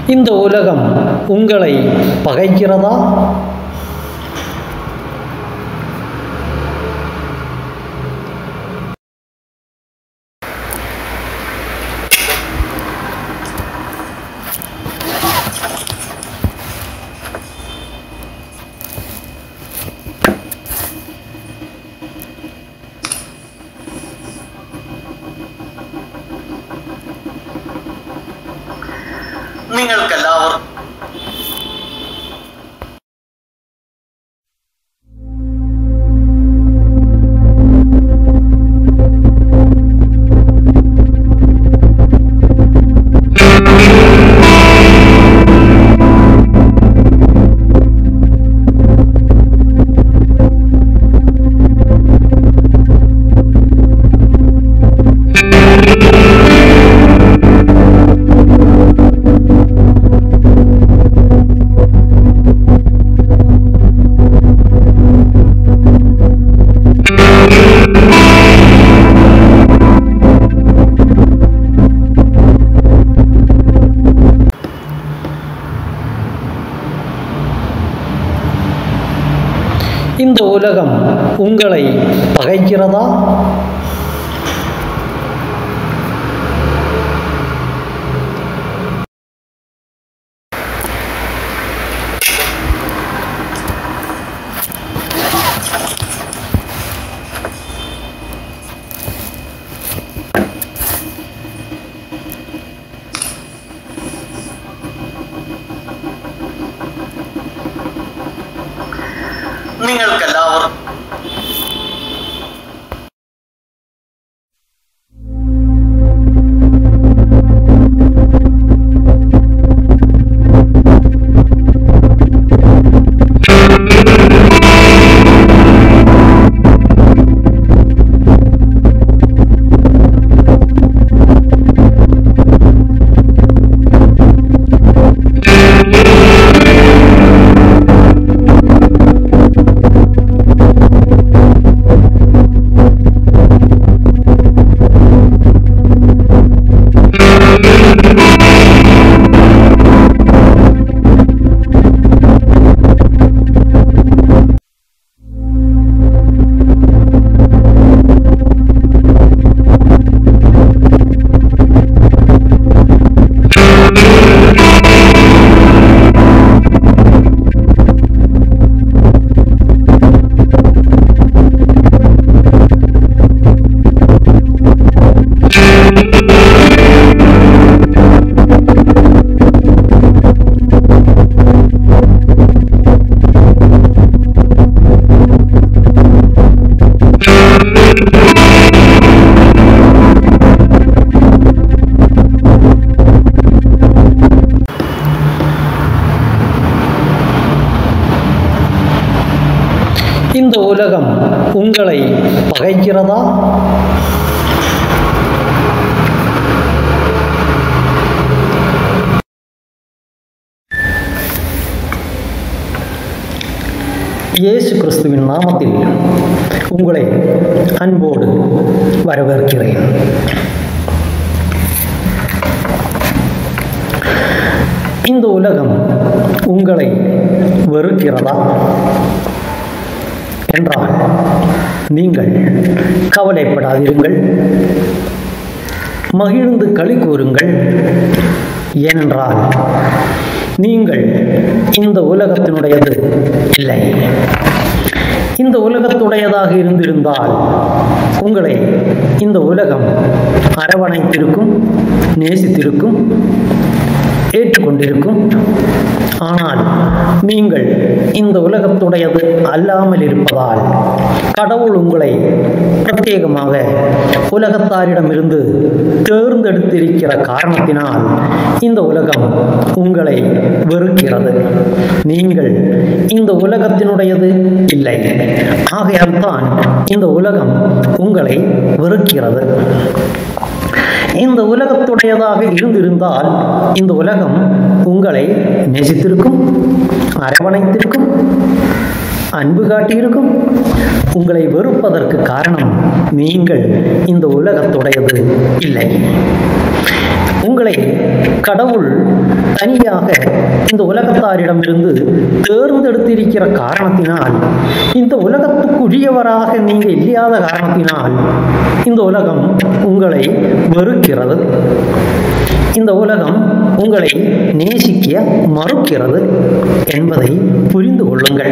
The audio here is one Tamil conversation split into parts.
இந்த உலகம் உங்களை பகைக்கிறதா നിങ്ങൾക്കെല്ലാവർക്കും இந்த உலகம் உங்களை பகைக்கிறதா നിങ്ങൾക്കെല്ലാവർക്കും இந்த உலகம் உங்களை பகைக்கிறதா இயேசு கிறிஸ்துவின் நாமத்தில் உங்களை அன்போடு வரவேற்கிறேன் இந்த உலகம் உங்களை வெறுக்கிறதா என்றால் நீங்கள் கவலைப்படாதிருங்கள் மகிழ்ந்து களி கூறுங்கள் ஏனென்றால் நீங்கள் இந்த உலகத்தினுடையது இல்லை இந்த உலகத்துடையதாக இருந்திருந்தால் உங்களை இந்த உலகம் அரவணைத்திருக்கும் நேசித்திருக்கும் ஏற்றுக்கொண்டிருக்கும் ஆனால் நீங்கள் இந்த உலகத்துடையது அல்லாமல் இருப்பதால் கடவுள் உங்களை பிரத்யேகமாக உலகத்தாரிடமிருந்து தேர்ந்தெடுத்திருக்கிற காரணத்தினால் இந்த உலகம் உங்களை வெறுக்கிறது நீங்கள் இந்த உலகத்தினுடையது இல்லை ஆகையால் தான் இந்த உலகம் உங்களை வெறுக்கிறது இந்த உலகத்துடையதாக இருந்திருந்தால் இந்த உலகம் உங்களை நேசித்திருக்கும் அரவணைத்திருக்கும் அன்பு காட்டியிருக்கும் உங்களை வெறுப்பதற்கு காரணம் நீங்கள் இந்த உலகத்துடையது இல்லை உங்களை கடவுள் தனியாக இந்த உலகத்தாரிடமிருந்து தேர்ந்தெடுத்திருக்கிற காரணத்தினால் இந்த உலகத்துக்குரியவராக நீங்கள் இல்லாத காரணத்தினால் இந்த உலகம் உங்களை வெறுக்கிறது இந்த உலகம் உங்களை நேசிக்க மறுக்கிறது என்பதை புரிந்து கொள்ளுங்கள்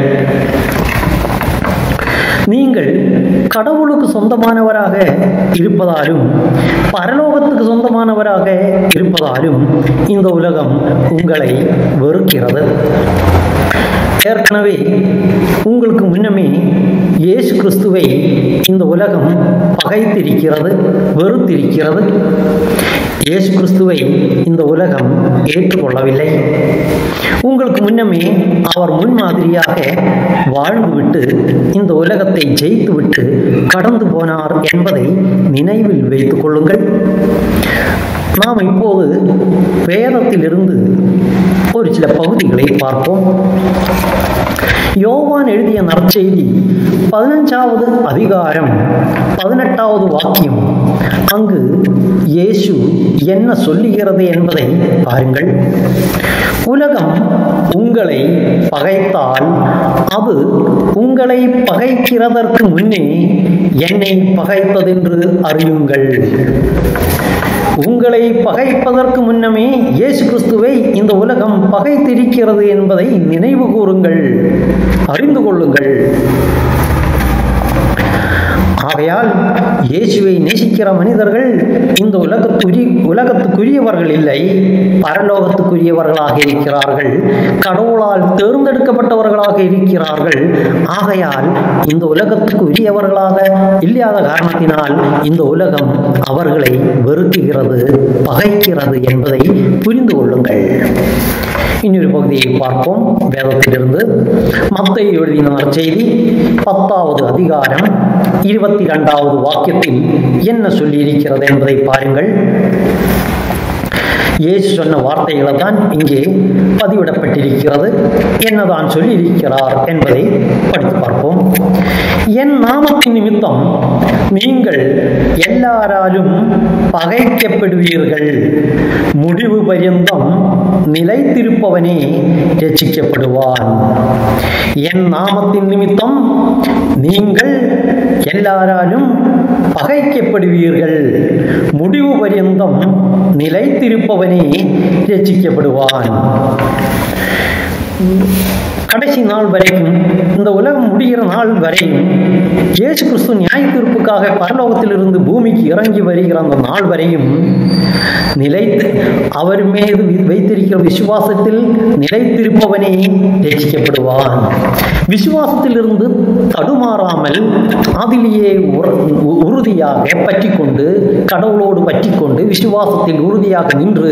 நீங்கள் கடவுளுக்கு சொந்தமானவராக இருப்பதாலும் பரலோகத்துக்கு சொந்தமானவராக இருப்பதாலும் இந்த உலகம் உங்களை வெறுக்கிறது ஏற்கனவே உங்களுக்கு முன்னமே இயேசு கிறிஸ்துவை இந்த உலகம் பகைத்திருக்கிறது வெறுத்திருக்கிறது இயேசு கிறிஸ்துவை இந்த உலகம் ஏற்றுக்கொள்ளவில்லை உங்களுக்கு முன்னமே அவர் முன்மாதிரியாக வாழ்ந்துவிட்டு இந்த உலகத்தை ஜெயித்துவிட்டு கடந்து போனார் என்பதை நினைவில் வைத்துக் கொள்ளுங்கள் நாம் இப்போது வேதத்திலிருந்து ஒரு சில பகுதிகளை பார்ப்போம் யோவான் எழுதிய நற்செய்தி பதினஞ்சாவது அதிகாரம் பதினெட்டாவது வாக்கியம் அங்கு இயேசு என்ன சொல்லுகிறது என்பதை பாருங்கள் உலகம் உங்களை பகைத்தால் அது உங்களை பகைக்கிறதற்கு முன்னே என்னை பகைத்ததென்று அறியுங்கள் உங்களை பகைப்பதற்கு முன்னமே இயேசு கிறிஸ்துவை இந்த உலகம் பகைத்திருக்கிறது என்பதை நினைவு கூறுங்கள் அறிந்து கொள்ளுங்கள் ஆகையால் இயேசுவை நேசிக்கிற மனிதர்கள் இந்த உலகத்துரி உலகத்துக்குரியவர்கள் இல்லை பரலோகத்துக்குரியவர்களாக இருக்கிறார்கள் கடவுளால் தேர்ந்தெடுக்கப்பட்டவர்களாக இருக்கிறார்கள் ஆகையால் இந்த உலகத்துக்கு உரியவர்களாக இல்லாத காரணத்தினால் இந்த உலகம் அவர்களை வெறுக்குகிறது பகைக்கிறது என்பதை புரிந்து கொள்ளுங்கள் இன்னொரு பகுதியை பார்ப்போம் வேதத்திலிருந்து மத்தை எழுதின செய்தி பத்தாவது அதிகாரம் இருபத்தி இரண்டாவது வாக்கியத்தில் என்ன சொல்லியிருக்கிறது என்பதை பாருங்கள் இயேசு சொன்ன வார்த்தைகளை தான் இங்கே பதிவிடப்பட்டிருக்கிறது என்னதான் சொல்லியிருக்கிறார் என்பதை படித்து பார்ப்போம் என் நாமத்தின் நிமித்தம் நீங்கள் எல்லாராலும் பகைக்கப்படுவீர்கள் முடிவு பரியந்தம் நிலைத்திருப்பவனே ரட்சிக்கப்படுவான் என் நாமத்தின் நிமித்தம் நீங்கள் எல்லாராலும் பகைக்கப்படுவீர்கள் முடிவு பரியந்தம் நிலைத்திருப்பவனே ரட்சிக்கப்படுவான் கடைசி நாள் வரைக்கும் இந்த உலகம் முடிகிற நாள் வரையும் இயேசு கிறிஸ்து நியாய தீர்ப்புக்காக பரலோகத்திலிருந்து பூமிக்கு இறங்கி வருகிற அந்த நாள் வரையும் நிலைத்து அவர் மீது வைத்திருக்கிற விசுவாசத்தில் நிலைத்திருப்பவனே ரட்சிக்கப்படுவான் விசுவாசத்திலிருந்து தடுமாறாமல் அதிலேயே உறுதியாக பற்றி கொண்டு கடவுளோடு பற்றி கொண்டு விசுவாசத்தில் உறுதியாக நின்று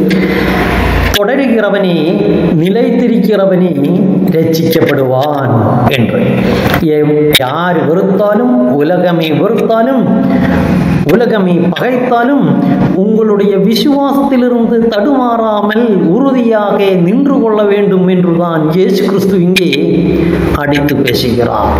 தொடருகிறவனே நிலைத்திருக்கிறவனே ரட்சிக்கப்படுவான் என்று யார் வெறுத்தாலும் உலகமே வெறுத்தாலும் உலகமே பகைத்தாலும் உங்களுடைய விசுவாசத்திலிருந்து தடுமாறாமல் உறுதியாக நின்று கொள்ள வேண்டும் என்றுதான் இயேசு கிறிஸ்து இங்கே அடித்து பேசுகிறார்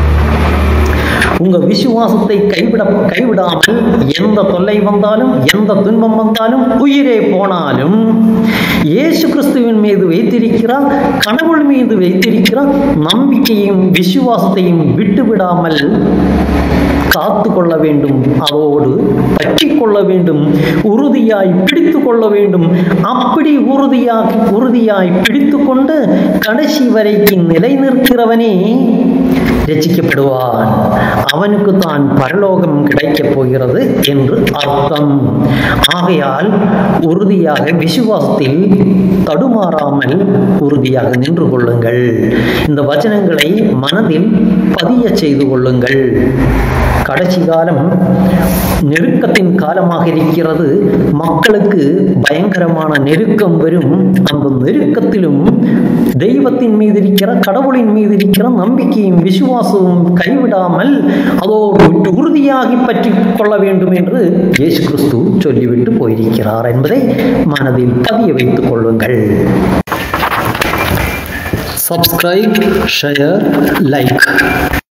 உங்க விசுவாசத்தை கைவிட கைவிடாமல் எந்த தொல்லை வந்தாலும் எந்த துன்பம் வந்தாலும் உயிரே போனாலும் இயேசு கிறிஸ்துவின் மீது வைத்திருக்கிறார் கடவுள் மீது வைத்திருக்கிறார் நம்பிக்கையும் விசுவாசத்தையும் விட்டுவிடாமல் காத்து கொள்ள வேண்டும் அதோடு பற்றி கொள்ள வேண்டும் உறுதியாய் பிடித்து கொள்ள வேண்டும் அப்படி உறுதியாய் உறுதியாய் பிடித்து கொண்டு கடைசி வரைக்கும் நிலை நிற்கிறவனே ரசிக்கப்படுவான் அவனுக்கு தான் பரலோகம் கிடைக்கப் போகிறது என்று அர்த்தம் ஆகையால் உறுதியாக விசுவாசத்தில் தடுமாறாமல் உறுதியாக நின்று கொள்ளுங்கள் இந்த வச்சனங்களை மனதில் பதிய செய்து கொள்ளுங்கள் கடைசி காலம் நெருக்கத்தின் காலமாக இருக்கிறது மக்களுக்கு பயங்கரமான நெருக்கம் வரும் அந்த நெருக்கத்திலும் தெய்வத்தின் மீது இருக்கிற கடவுளின் மீது இருக்கிற நம்பிக்கையும் விசுவாசமும் கைவிடாமல் அதோடு விட்டு உறுதியாகி பற்றி கொள்ள வேண்டும் என்று இயேசு கிறிஸ்து சொல்லிவிட்டு போயிருக்கிறார் என்பதை மனதில் பதிய வைத்துக் கொள்ளுங்கள் சப்ஸ்கிரைப் ஷேர் லைக்